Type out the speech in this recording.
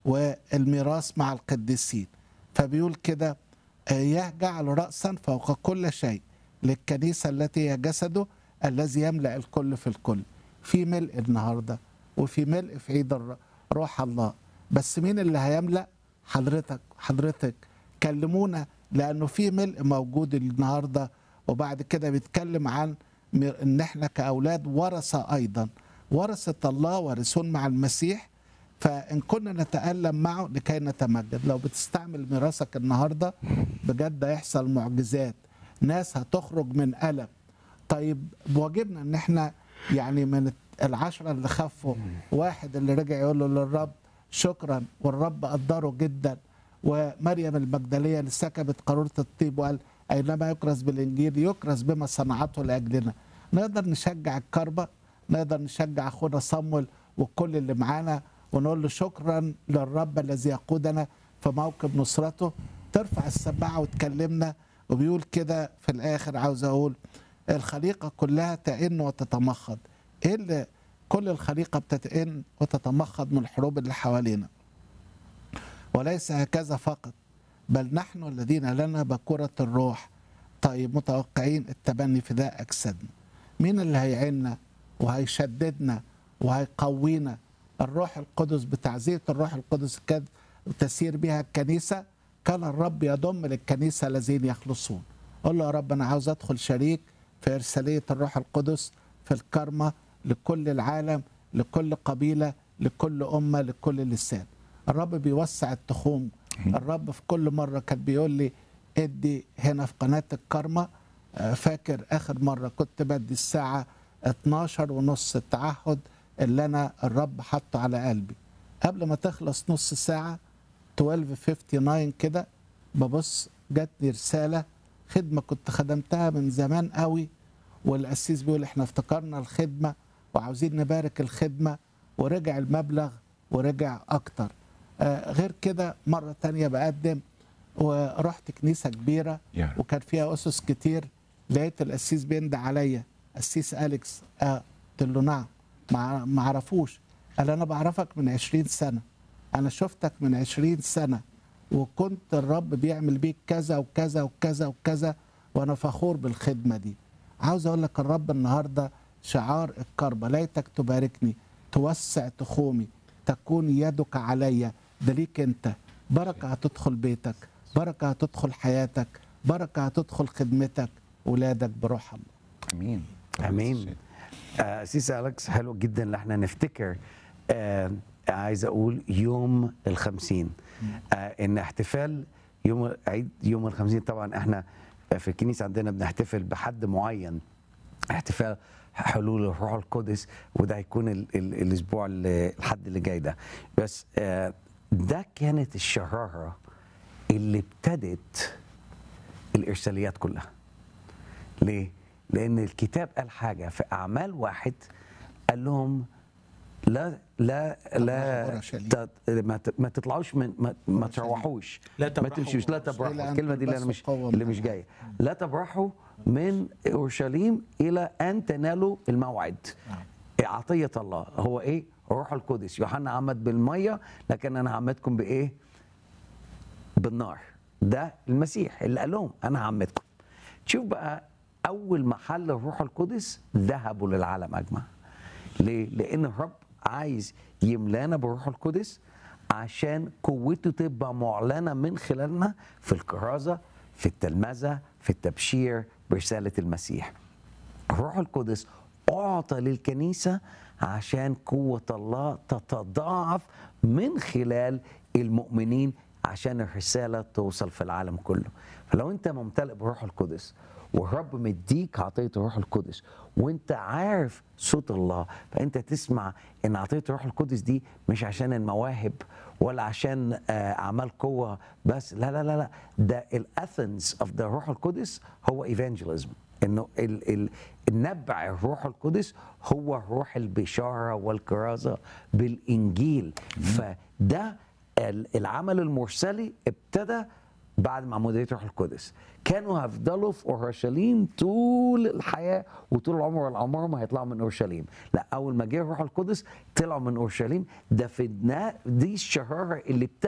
والميراث مع القديسين فبيقول كده إياه جعل رأسا فوق كل شيء للكنيسة التي هي جسده الذي يملأ الكل في الكل في ملء النهاردة وفي ملء في عيد الر- روح الله بس مين اللي هيملأ حضرتك حضرتك كلمونا لأنه في ملء موجود النهاردة وبعد كده بيتكلم عن م- ان احنا كأولاد ورثة أيضا ورثة الله وارثون مع المسيح فإن كنا نتألم معه لكي نتمجد لو بتستعمل ميراثك النهاردة بجد هيحصل معجزات ناس هتخرج من ألم طيب واجبنا ان احنا يعني من العشرة اللي خفوا واحد اللي رجع يقول له للرب شكرا والرب قدره جدا ومريم المجدلية اللي سكبت قارورة الطيب وقال أينما يكرز بالإنجيل يكرز بما صنعته لأجلنا نقدر نشجع الكربة نقدر نشجع أخونا صمول وكل اللي معانا ونقول له شكرا للرب الذي يقودنا في موكب نصرته ترفع السماعة وتكلمنا وبيقول كده في الآخر عاوز أقول الخليقة كلها تئن وتتمخض إيه اللي كل الخليقة بتتئن وتتمخض من الحروب اللي حوالينا وليس هكذا فقط بل نحن الذين لنا بكرة الروح طيب متوقعين التبني في ذا أجسادنا مين اللي هيعيننا وهيشددنا وهيقوينا الروح القدس بتعزية الروح القدس كانت تسير بها الكنيسة كان الرب يضم للكنيسة الذين يخلصون قول له يا رب أنا عاوز أدخل شريك في إرسالية الروح القدس في الكرمة لكل العالم لكل قبيلة لكل أمة لكل لسان الرب بيوسع التخوم الرب في كل مرة كان بيقول لي ادي هنا في قناة الكرمة آه، فاكر آخر مرة كنت بدي الساعة 12 ونص التعهد اللي أنا الرب حطه على قلبي قبل ما تخلص نص ساعة 12:59 كده ببص جاتني رسالة خدمة كنت خدمتها من زمان قوي والقسيس بيقول احنا افتكرنا الخدمة وعاوزين نبارك الخدمة ورجع المبلغ ورجع أكتر آه غير كده مرة تانية بقدم ورحت كنيسة كبيرة يا. وكان فيها أسس كتير لقيت القسيس بيند عليا قسيس أليكس آه قلت له نعم ما ما عرفوش قال أنا بعرفك من عشرين سنة أنا شفتك من عشرين سنة وكنت الرب بيعمل بيك كذا وكذا وكذا وكذا وأنا فخور بالخدمة دي عاوز أقول لك الرب النهاردة شعار الكربة ليتك تباركني توسع تخومي تكون يدك عليا ده ليك أنت بركة هتدخل بيتك بركة هتدخل حياتك بركة هتدخل خدمتك ولادك بروح الله امين امين آه سيس اليكس حلو جدا ان احنا نفتكر آه عايز اقول يوم الخمسين آه ان احتفال يوم عيد يوم الخمسين طبعا احنا في الكنيسه عندنا بنحتفل بحد معين احتفال حلول الروح القدس وده هيكون ال ال الاسبوع اللي- الحد اللي جاي ده بس آه ده كانت الشراره اللي ابتدت الارساليات كلها ليه؟ لأن الكتاب قال حاجة في أعمال واحد قال لهم لا لا لا أورشليم. تت- ما ت- ما تطلعوش من ما, ما تروحوش لا ما تبرحوا تمشوش لا أورشليم. تبرحوا إلى أن الكلمة دي اللي أنا تلبسوا مش قوة اللي من مش جاية لا تبرحوا من أورشليم إلى أن تنالوا الموعد عطية الله هو إيه؟ روح القدس يوحنا عمد بالمية لكن أنا عمدكم بإيه؟ بالنار ده المسيح اللي قال لهم انا عمتكم شوف بقى اول ما حل الروح القدس ذهبوا للعالم اجمع ليه لان الرب عايز يملانا بالروح القدس عشان قوته تبقى معلنه من خلالنا في الكرازه في التلمذه في التبشير برساله المسيح الروح القدس أعطى للكنيسة عشان قوة الله تتضاعف من خلال المؤمنين عشان الرسالة توصل في العالم كله فلو أنت ممتلئ بالروح القدس والرب مديك عطية الروح القدس وانت عارف صوت الله فانت تسمع ان عطية الروح القدس دي مش عشان المواهب ولا عشان آه، اعمال قوة بس لا لا لا لا ده الاثنس اوف ذا روح القدس هو ايفانجيليزم انه ال ال النبع الروح القدس هو روح البشاره والكرازه بالانجيل فده ال- العمل المرسلي ابتدى بعد معموديه روح القدس كانوا هيفضلوا في اورشليم طول الحياه وطول العمر والعمر ما هيطلعوا من اورشليم لا اول ما جه روح القدس طلعوا من اورشليم ده في النا- دي الشراره اللي ابتدت